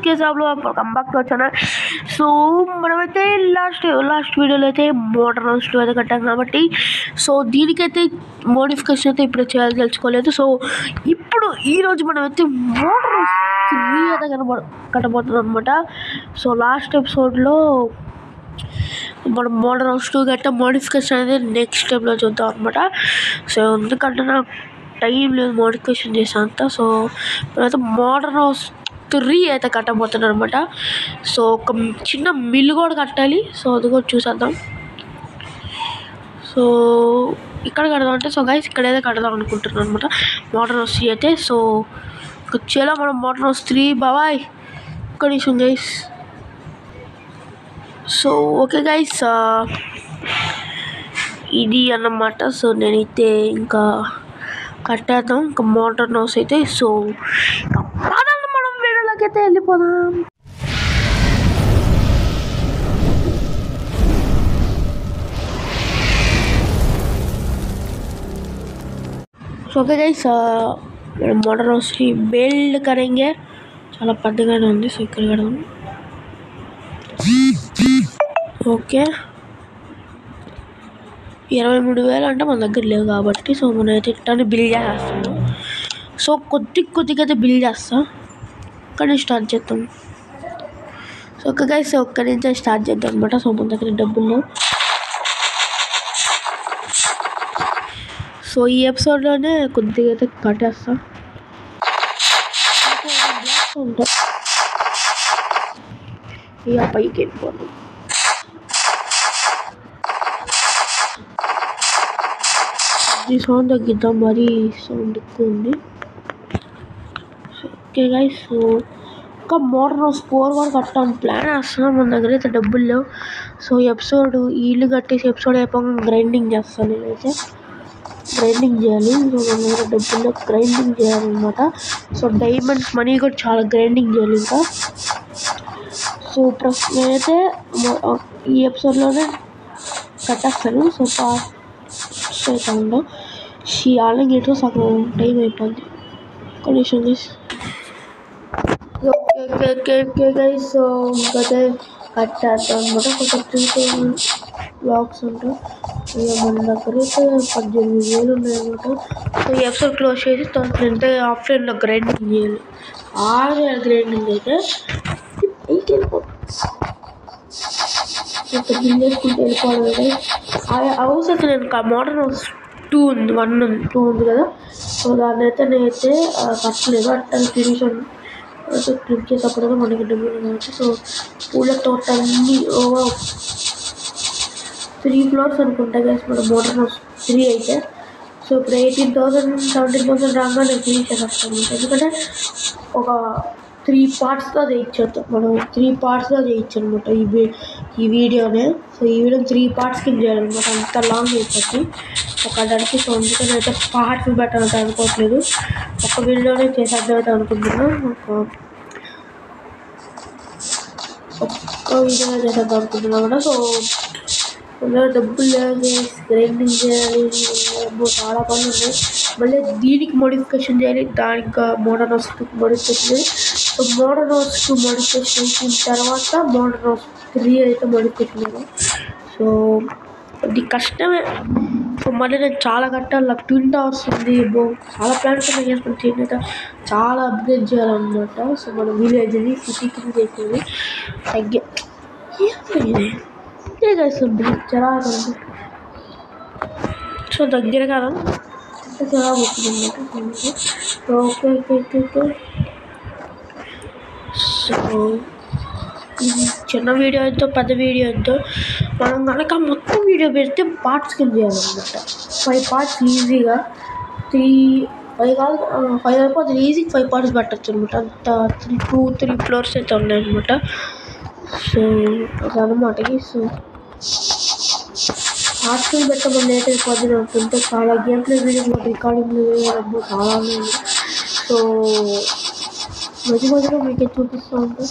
కేసాబ్లో comeback వచ్చాను so మనమైతే last last వీడియోలో అయితే మోటార్ హౌస్ అయితే కట్టాం కాబట్టి సో దీనికైతే మోడిఫికేషన్ అయితే ఇప్పుడు చేయాలి తెలుసుకోలేదు సో ఇప్పుడు ఈరోజు మనమైతే మోటార్ హౌస్ త్రీ అయితే కనబడ కట్టబోతున్నాం అనమాట సో లాస్ట్ ఎపిసోడ్లో మనం మోడల్ హౌస్ టూ గట్ట మోడిఫికేషన్ అనేది నెక్స్ట్ స్టెప్లో చూద్దాం అనమాట సో ఎందుకంటే నాకు టైం లేదు మోడిఫికేషన్ చేసాను అంతా సో నేనైతే మోడర్న్ హౌస్ త్రీ అయితే కట్టబోతున్నాను అనమాట సో ఒక చిన్న మిల్లు కూడా కట్టాలి సో అది కూడా చూసేద్దాం సో ఇక్కడ కడదాం అంటే సో గైస్ ఇక్కడైతే కడదాం అనుకుంటున్నాను అనమాట మోడర్న్ హౌస్ త్రీ అయితే సో వచ్చేలా మనం మోడర్న్ హౌస్ త్రీ బాబాయ్ ఒక్క నిమిషం గైస్ సో ఓకే గైస్ ఇది అన్నమాట సో నేనైతే ఇంకా కట్టేద్దాం ఇంకా మోటార్ హౌస్ అయితే సో ఇంకా పదండి మనం వీడియోలోకి అయితే వెళ్ళిపోదాం సో ఓకే గైస్ మనం మోటార్ హౌస్ని బిల్డ్ కరెంగే చాలా పెద్దగానే ఉంది సో ఇక్కడ కడదాం ఓకే ఇరవై మూడు వేలు అంటే మన దగ్గర లేవు కాబట్టి సో మనం అయితే ఇట్టాన్ని బిల్ చేసేస్తాము సో కొద్ది కొద్దిగా అయితే బిల్ చేస్తాం ఇక్కడ నుంచి స్టార్ట్ చేద్దాం సో ఒక గైస్ ఒక్కడి నుంచే స్టార్ట్ చేద్దాం అనమాట సో మన దగ్గర డబ్బులు లేవు సో ఈ ఎపిసోడ్లోనే కొద్దిగా అయితే కట్టేస్తాం ఉంటాయి ఇక పైకి వెళ్ళిపోతాం ఈ సౌండ్ తగ్గిద్దాం మరీ సౌండ్ ఎక్కువ ఉంది ఓకే గైస్ సో ఇంకా మోటార్ హౌస్ ఫోర్ కూడా కట్టాం ప్లాన్ వేస్తున్నాం మన దగ్గర అయితే డబ్బులు లేవు సో ఎపిసోడ్ ఈ ఇల్లు కట్టేసి ఎపిసోడ్ అయిపోగా గ్రైండింగ్ చేస్తాను నేనైతే గ్రైండింగ్ చేయాలి సో మన దగ్గర డబ్బుల్లో గ్రైండింగ్ చేయాలన్నమాట సో డైమండ్స్ మనీ కూడా చాలా గ్రైండింగ్ చేయాలి ఇంకా సో ప్రస్తుతం నేనైతే మొ- ఈ ఎపిసోడ్లోనే కట్టేస్తాను సో పాస్ అవుతాను షీ ఆల్రెడీ ఎటో సగం టైం అయిపోయింది condition guys okay okay okay okay guys so ఇంకైతే కట్టేస్తాం అనమాట కొంచెం త్రీ బ్లాగ్స్ ఉంటాయి ఇక మన దగ్గర అయితే పద్దెనిమిది వేలు ఉన్నాయన్నమాట సో ఈ ఎపిసోడ్ క్లోజ్ చేసి తొందర అంటే ఆఫ్లైన్లో గ్రైండింగ్ చేయాలి ఆరు గ్రైండింగ్ అయితే ఎయిట్ వెళ్ళిపోతుంది ఇంకా బిల్ చేసుకుంటూ వెళ్ళిపోవడం ఆ హౌస్ అయితే నేను మోడర్న్ హౌస్ టూ ఉంది వన్ ఉంది టూ ఉంది కదా సో దాన్ని అయితే నేనైతే ఆ, కట్టలేదు అట్లా ఫినిష్ అయితే క్లిక్ చేసేప్పుడు మనకి డబ్బులు కాబట్టి సో పూల తోట అన్ని ఓవర్ త్రీ ఫ్లోర్స్ అనుకుంటా గైస్ మన మోడర్న్ హౌస్ త్రీ అయితే సో ఇప్పుడు ఎయిటీన్ థౌసండ్ సెవెంటీన్ థౌసండ్ రాగా నేను ఫినిష్ చేసేస్తాను ఎందుకంటే ఒక త్రీ పార్ట్స్గా చేయించొద్దు మనం త్రీ పార్ట్స్గా చేయొచ్చు అనమాట ఈ వీ- ఈ వీడియోనే సో ఈ వీడియో త్రీ పార్ట్స్ కింద చేయాలన్నమాట అంత లాంగ్ అయిపోతుంది ఒక దానికి సో అందుకని అయితే పార్ట్స్ పెట్టాలంటే అనుకోవట్లేదు ఒక వీడియోనే చేసేద్దాం అయితే అనుకుంటున్నాను ఒక ఒక్క వీడియో చేసేద్దాం అనుకుంటున్నాం కదా సో అందులో డబ్బులు లేవు గ్రైండింగ్ చేయాలి ఏమో చాలా పనులు ఉన్నాయి మళ్ళీ దీనికి మోడిఫికేషన్ చేయాలి దానికి మోడర్న్ హౌస్ టూ మోడిఫికేషన్ చేయాలి so modern house two modification అయిన తర్వాత మోడర్న్ హౌస్ త్రీ అయితే మోడిఫికేషన్ చేయాలి సో అది కష్టమే సో మళ్ళీ నేను చాలా కట్టాలి నాకు ట్విన్ టవర్స్ ఉంది బో చాలా ప్లాన్స్ ఉన్నాయి చేసుకుని చేయాలి చాలా అప్గ్రేడ్ చేయాలన్నమాట సో మన విలేజ్ని సిటీ కింద చేసేది తగ్గే ఏంటి ఇదే చేస్తుంది చిరాకు ఉంది. సో దగ్గర కదా అంటే చిరాకు వస్తుంది అన్నమాట so okay okay okay okay so ఇది చిన్న వీడియో ఎంతో పెద్ద వీడియో ఎంతో మనం కనుక మొత్తం వీడియో పెడితే పార్ట్స్ కింద చేయాలన్నమాట ఫైవ్ పార్ట్స్ ఈజీగా త్రీ ఫైవ్ కాదు ఫైవ్ అయిపోతుంది ఈజీగా ఫైవ్ పార్ట్స్ పెట్టచ్చు అనమాట అంత త్రీ టూ త్రీ ఫ్లోర్స్ అయితే ఉన్నాయన్నమాట సో అదనమాట సో హాస్టల్ పెట్టమని లేట్ అయిపోద్ది అనుకుంటే చాలా గేమ్ ప్లే వీడియోస్ రికార్డింగ్ వేయడం చాలా ఉన్నాయి సో మధ్య మధ్యలో మీకు చూపిస్తూ ఉంటా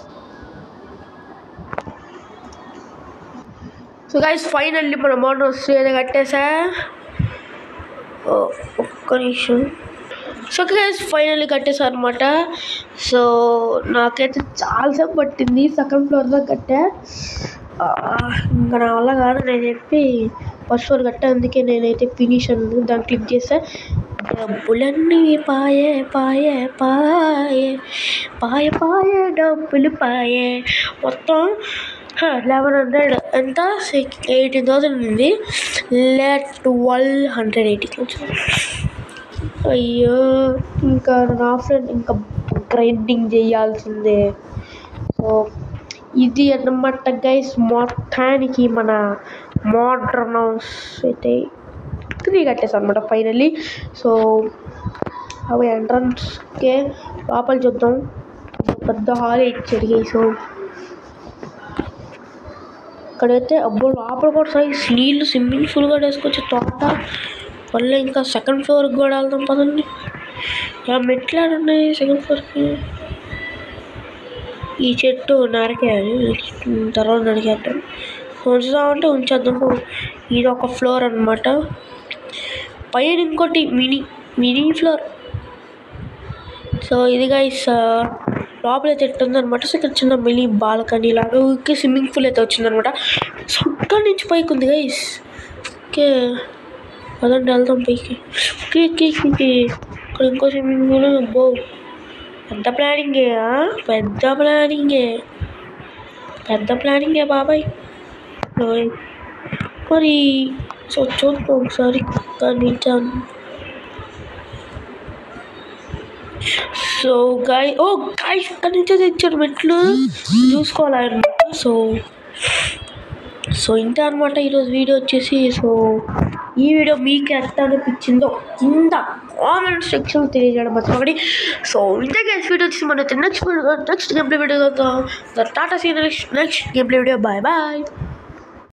సో గైస్ ఫైనల్లీ మన మోటార్ వస్తుంది కట్టేసా ఓ, ఒక్క నిమిషం సో గైస్ ఫైనల్లీ కట్టేసారు అనమాట సో నాకైతే చాలాసేపు పట్టింది సెకండ్ ఫ్లోర్ దాకా కట్టా ఆ, ఇంకా నా వల్ల కాదు నేను చెప్పి ఫస్ట్ ఫ్లోర్ కట్టా అందుకే నేనైతే ఫినిష్ అని దాన్ని క్లిక్ చేస్తే డబ్బులన్నీ పాయే పాయే పాయే పాయ పాయే డబ్బులు పాయే మొత్తం లెవెన్ హండ్రెడ్ ఎంత ఎయిటీన్ థౌసండ్ ఉంది లే ట్వెల్వ్ హండ్రెడ్ ఎయిటీ అయ్యో ఇంకా నా ఫ్రెండ్ ఇంకా గ్రైండింగ్ చేయాల్సిందే సో ఇది అన్నమాట గైస్ మొత్తానికి మన మోడ్రన్ హౌస్ అయితే త్రీ కట్టేసాం అనమాట ఫైనల్లీ సో అవి ఎంట్రన్స్కే లోపల చూద్దాం పెద్ద హాల్ ఇచ్చాడు గైస్ సో ఇక్కడైతే అబ్బో లోపల కూడా సైజ్ నీళ్ళు స్విమ్మింగ్ పూల్ కూడా వేసుకోవచ్చు తోట మళ్ళీ ఇంకా సెకండ్ ఫ్లోర్కి కూడా వెళ్దాం పదండి ఇలా మెట్లు ఆడ ఉన్నాయి సెకండ్ ఫ్లోర్కి ఈ చెట్టు నరికేయాలి తర్వాత నరికేద్దాం ఉంచుదామంటే ఉంచేద్దాం ఇది ఒక ఫ్లోర్ అన్నమాట పైన ఇంకోటి మినీ మినీ ఫ్లోర్ సో ఇది గైస్ లోపల అయితే ఎట్టుందనమాట సో ఇక్కడ చిన్న మినీ బాల్కనీ లాగా ఊరికే స్విమ్మింగ్ పూల్ అయితే వచ్చిందనమాట సో ఇక్కడ నుంచి పైకి ఉంది గైస్ ఓకే పదండి వెళ్దాం పైకి ఓకే ఓకే ఓకే ఇక్కడ ఇంకో స్విమ్మింగ్ పూల్ బో పెద్ద ప్లానింగే ఆ? పెద్ద ప్లానింగే పెద్ద ప్లానింగే బాబాయ్ ఓయ్. మరి సో చూద్దాం ఒకసారి కానీ సో గాయ ఓ గాయ ఇక్కడ నుంచే తెచ్చారు మెట్లు చూసుకోవాలన్నమాట సో సో ఇంతే అనమాట ఈరోజు వీడియో వచ్చేసి సో ఈ వీడియో మీకు ఎంత అనిపించిందో కింద కామెంట్ సెక్షన్ తెలియజేయడం మర్చిపోకండి సో ఇంతే గైస్ వీడియో వచ్చేసి మన next next game play video టాటా see next next game play video bye bye